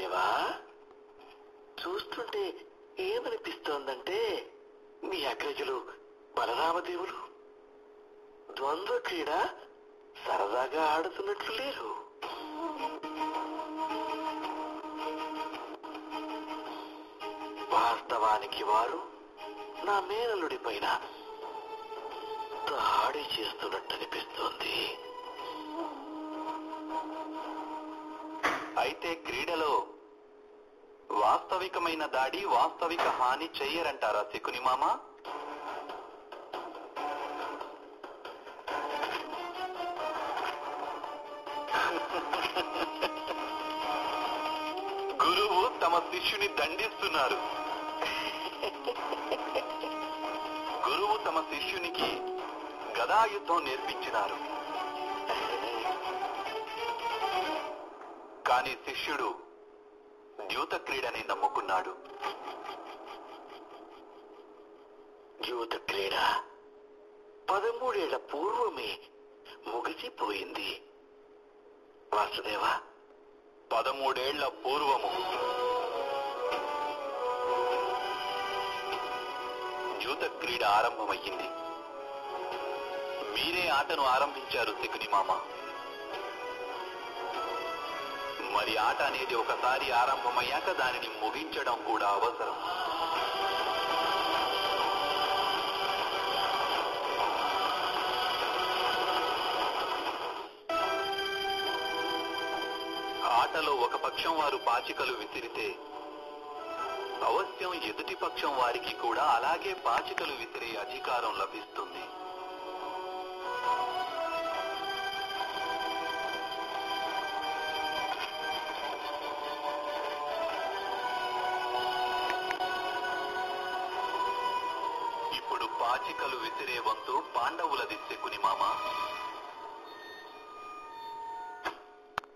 వాసుదేవా చూస్తుంటే ఏమనిపిస్తోందంటే మీ అగ్రజులు బలరామదేవులు ద్వంద్వ క్రీడ సరదాగా ఆడుతున్నట్లు లేరు వాస్తవానికి వారు నా మేనలుడి పైన దాడి చేస్తున్నట్టు అనిపిస్తోంది అయితే క్రీడలో వాస్తవికమైన దాడి వాస్తవిక హాని చెయ్యరంటారా శకుని మామ గురువు తమ శిష్యుని దండిస్తున్నారు గురువు తమ శిష్యునికి గదాయుద్ధం నేర్పించినారు కాని శిష్యుడు ద్యూత క్రీడని నమ్ముకున్నాడు యూత క్రీడ పదమూడేళ్ల పూర్వమే ముగిసిపోయింది వాసుదేవ పదమూడేళ్ల పూర్వము యూత క్రీడ ఆరంభమయ్యింది మీరే ఆటను ఆరంభించారు శకుని మామ మరి ఆట అనేది ఒకసారి ఆరంభమయ్యాక దానిని ముగించడం కూడా అవసరం ఆటలో ఒక పక్షం వారు పాచికలు విసిరితే అవశ్యం ఎదుటి పక్షం వారికి కూడా అలాగే పాచికలు విసిరే అధికారం లభిస్తుంది ఇప్పుడు పాచికలు విసిరే వంతు పాండవులది శకుని మామ